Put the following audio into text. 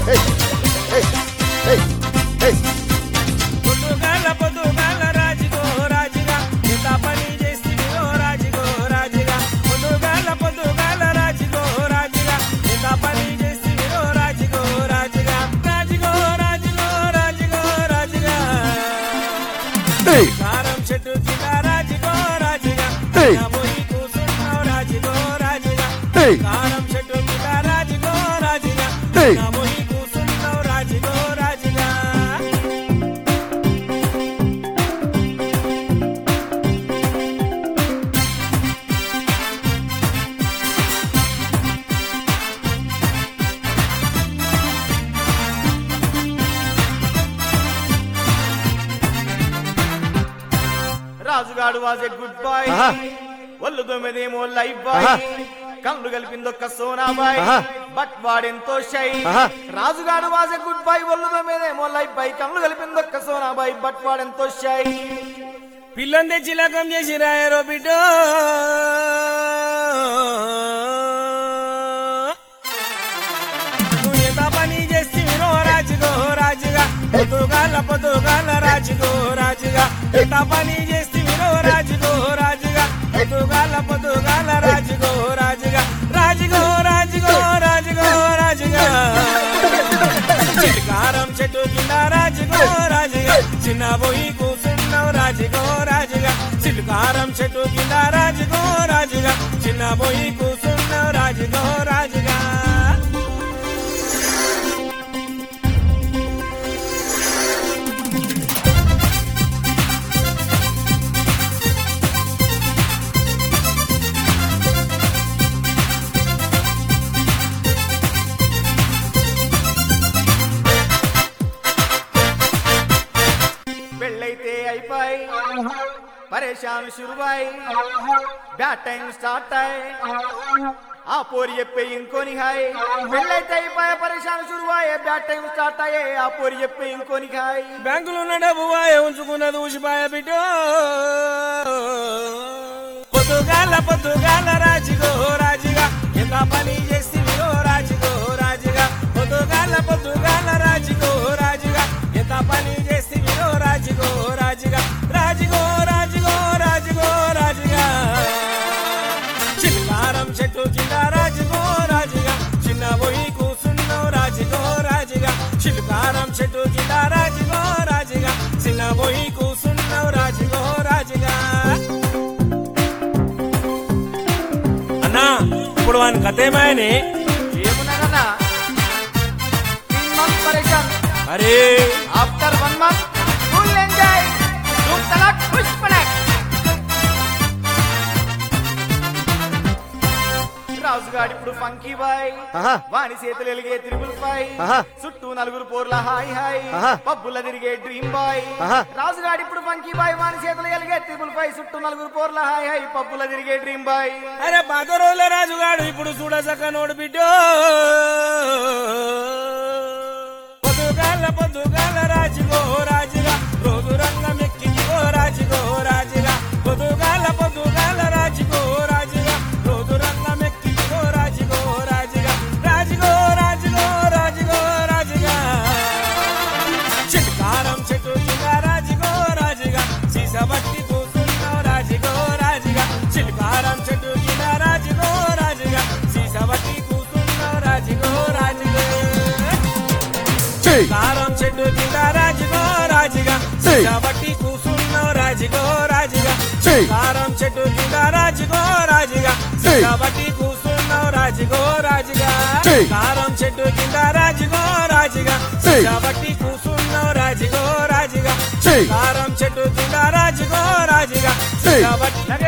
పొద్దుగాల పొద్దుగాల రాజుగో రాజుగా ఇంత పని చేస్తివి ఓ రాజుగో రాజుగా పొద్దుగాల పొద్దుగాల రాజుగో రాజుగా ఇంత పని చేస్తివి ఓ రాజుగో రాజుగా రాజుగో రాజుగో రాజుగో రాజుగా కారం చెట్టు కింద రాజుగో రాజుగా ఏయ్. పోయి కూర్చున్నావు రాజుగో రాజుగా ఏయ్. కారం చెట్టు కింద రాజుగో రాజుగా ఏయ్. పోయి కూర్చున్నావు రాజుగో రాజుగా రాజుగాడు వాజ్ ఎ గుడ్ బాయ్ ఆహా. ఒళ్ళు తొమ్మిదేమో లైఫ్ బాయ్ ఆహా. కళ్ళు కలిపిందొక్క సోనా బాయ్ ఆహా. బట్ వాడెంతో షై ఆహా. రాజుగాడు వాజ్ ఎ గుడ్ బాయ్ ఒళ్ళు తొమ్మిదేమో లైఫ్ బాయ్ కళ్ళు కలిపిందొక్క సోనా బాయ్ బట్ వాడెంతో షై పిల్లని తెచ్చి లకం చేసి రాయరో బిడ్డ నువ్వు ఎంత పని చేసి రో రాజుగో రాజుగా పొద్దుగాల పొద్దుగాల రాజుగో రాజుగా ఎంత పని చేసి రో రాజుగో రాజుగా పొద్దుగాల పొద్దుగాల రాజుగో రాజుగా రాజుగో రాజుగో రాజుగో రాజుగా చిలకారం చెట్టు కింద రాజుగో రాజుగా చిన్న పోయి కూర్చున్నావు రాజుగో రాజుగా చిలకారం చెట్టు కింద రాజుగో రాజుగా చిన్న పోయి కూర్చున్నావు రాజుగో రాజుగా పెళ్ళైతే అయిపోయి పరేషాను శురువాయి బ్యాట్ టైం స్టార్ట్ అయ్యి ఆ పోరి చెప్పే ఇంకోని హాయ్ పెళ్ళైతే అయిపోయి పరేషాను శురువాయే బ్యాట్ టైం స్టార్ట్ అయ్యే ఆ పోరి చెప్పే ఇంకోని హాయ్ బ్యాంకులో ఉన్న డబ్బు వాయ ఉంచుకున్నది ఊసిపాయ బిడ్డ పొద్దుగాల పొద్దుగాల రాజుగో రాజుగా ఎంత పని చేసి రాజుగో రాజుగా పొద్దుగాల పొద్దుగాల రాజుగో రాజుగా ఎంత పని చేసి రాజుగో రాజుగా రాజుగో రాజుగో రాజుగో రాజుగా చిల్లారం చెట్టు కింద రాజుగో రాజుగా చిన్న పోయి కూసున్నావు రాజుగో రాజుగా చిల్కారం చెట్టు కింద రాజుగో రాజుగా చిన్న పోయి కూసున్నావు రాజుగో రాజుగా అన్నా ఇప్పుడు వాని కథేమాయని ఏమున్నారన్నా త్రీ మంత్ పరేషాన్ అరే after one month full enjoy ధూమ్ తలాక్ పుష్ పలాక్ రాజుగాడి ఇప్పుడు ఫంకీ బాయ్ ఆహా. వాని చేతులు ఎలిగే త్రిబుల్ ఫైవ్ ఆహా. చుట్టూ నలుగురు పోర్ల హాయ్ హాయ్ ఆహా. పబ్బుల తిరిగే డ్రీమ్ బాయ్ ఆహా. రాజుగాడి ఇప్పుడు ఫంకీ బాయ్ వాని చేతులు ఎలిగే త్రిబుల్ ఫైవ్ చుట్టూ నలుగురు పోర్ల హాయ్ హాయ్ పబ్బుల తిరిగే డ్రీమ్ బాయ్ అరే పాత రోజుల రాజుగాడు ఇప్పుడు చూడసక్క నోడు బిడ్డ పొద్దుగాల పొద్దుగాల రాజుగో రాజుగా రోజు రంగం ఎక్కిగో రాజుగో రాజుగా పొద్దుగాల పొద్దుగాల రాజుగో రాజుగా రోజు రంగం ఎక్కిగో రాజుగో రాజుగా రాజుగో రాజుగో రాజుగో రాజుగా చిట్కారం చెట్టు కింద రాజుగో రాజుగా సీసబట్టి కూర్చున్నావు రాజుగో రాజుగా చిట్కారం చెట్టు కింద రాజుగో రాజుగా సీసబట్టి కూర్చున్నావు రాజుగో రాజుగా చెయ్ కారం చెట్టు కింద రాజుగో రాజుగా చెయ్. సీసబట్టి కూర్చున్నావు రాజుగో రాజుగా చెయ్ కారం చెట్టు కింద రాజుగో రాజుగా చెయ్. సీసబట్టి కూర్చున్నావు రాజుగో రాజుగా చెయ్. కారం చెట్టు కింద రాజుగో రాజుగా చెయ్. సీసబట్టి కూర్చున్నావు రాజుగో రాజుగా చెయ్ కారం చెట్టు కింద రాజుగో రాజుగా చెయ్. కాబట్టి